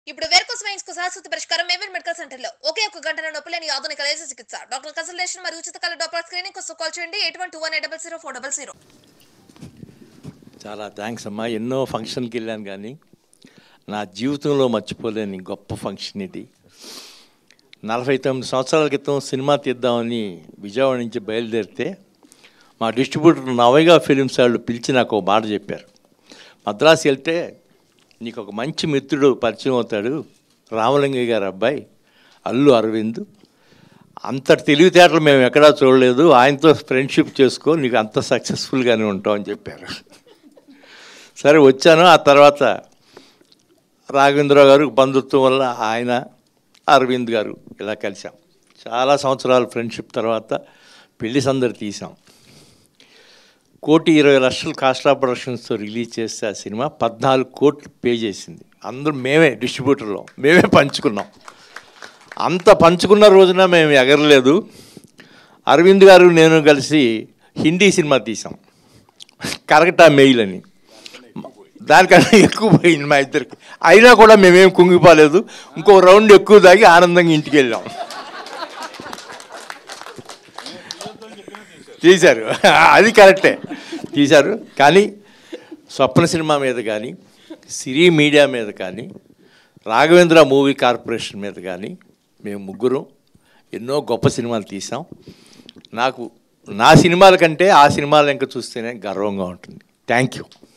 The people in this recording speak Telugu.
ఇప్పుడు వేర్కోస్ వెయిన్స్ కు శాశ్వత పరిష్కారం మేవర్ మెడికల్ సెంటర్ లో ఒకే ఒక గంటల నొప్పి లేని ఆధునిక లేజర్ చికిత్స డాక్టర్ కన్సల్టేషన్ మరియు ఉచిత కాల డాక్టర్ స్క్రీనింగ్ కోసం కాల్ చేయండి eight one two one eight double zero four double zero చాలా థ్యాంక్స్ అమ్మా ఎన్నో ఫంక్షన్కి వెళ్ళాను కానీ నా జీవితంలో మర్చిపోలేని గొప్ప ఫంక్షన్ ఇది నలభై తొమ్మిది సంవత్సరాల క్రితం సినిమా తీద్దామని విజయవాడ నుంచి బయలుదేరితే మా డిస్ట్రిబ్యూటర్ నవైగా ఫిలిమ్స్ వాళ్ళు పిలిచి నాకు ఒక మాట చెప్పారు మద్రాసు వెళ్తే నీకు ఒక మంచి మిత్రుడు పరిచయం అవుతాడు రామలింగయ్య గారు అబ్బాయి అల్లు అరవింద్ అంతటి తెలివితేటలు మేము ఎక్కడా చూడలేదు ఆయనతో ఫ్రెండ్షిప్ చేసుకో నీకు అంత సక్సెస్ఫుల్గానే ఉంటావు అని చెప్పారు సరే వచ్చాను ఆ తర్వాత రాఘవేంద్రరావు గారు బంధుత్వం వల్ల ఆయన అరవింద్ గారు ఇలా కలిసాం చాలా సంవత్సరాల ఫ్రెండ్షిప్ తర్వాత పెళ్లి సందడి తీసాం కోటి ఇరవై లక్షలు కాస్ట్లా ప్రొడక్షన్స్తో రిలీజ్ చేస్తే ఆ సినిమా పద్నాలుగు కోట్లు పే చేసింది అందరూ మేమే డిస్ట్రిబ్యూటర్లో మేమే పంచుకున్నాం అంత పంచుకున్న రోజున మేము ఎగరలేదు అరవింద్ గారు నేను కలిసి హిందీ సినిమా తీసాం కరెక్టా మెయిల్ అని దానికన్నా ఎక్కువ పోయింది మా ఇద్దరికి అయినా కూడా మేమేం కుంగిపోలేదు ఇంకో రౌండ్ ఎక్కువ దాగి ఆనందంగా ఇంటికి వెళ్ళాం తీశారు అది కరెక్టే తీశారు కానీ స్వప్న సినిమా మీద కానీ సిరి మీడియా మీద కానీ రాఘవేంద్ర మూవీ కార్పొరేషన్ మీద కానీ మేము ముగ్గురం ఎన్నో గొప్ప సినిమాలు తీసాం నాకు నా సినిమాల కంటే ఆ సినిమాలు ఇంకా చూస్తేనే గర్వంగా ఉంటుంది థ్యాంక్ యూ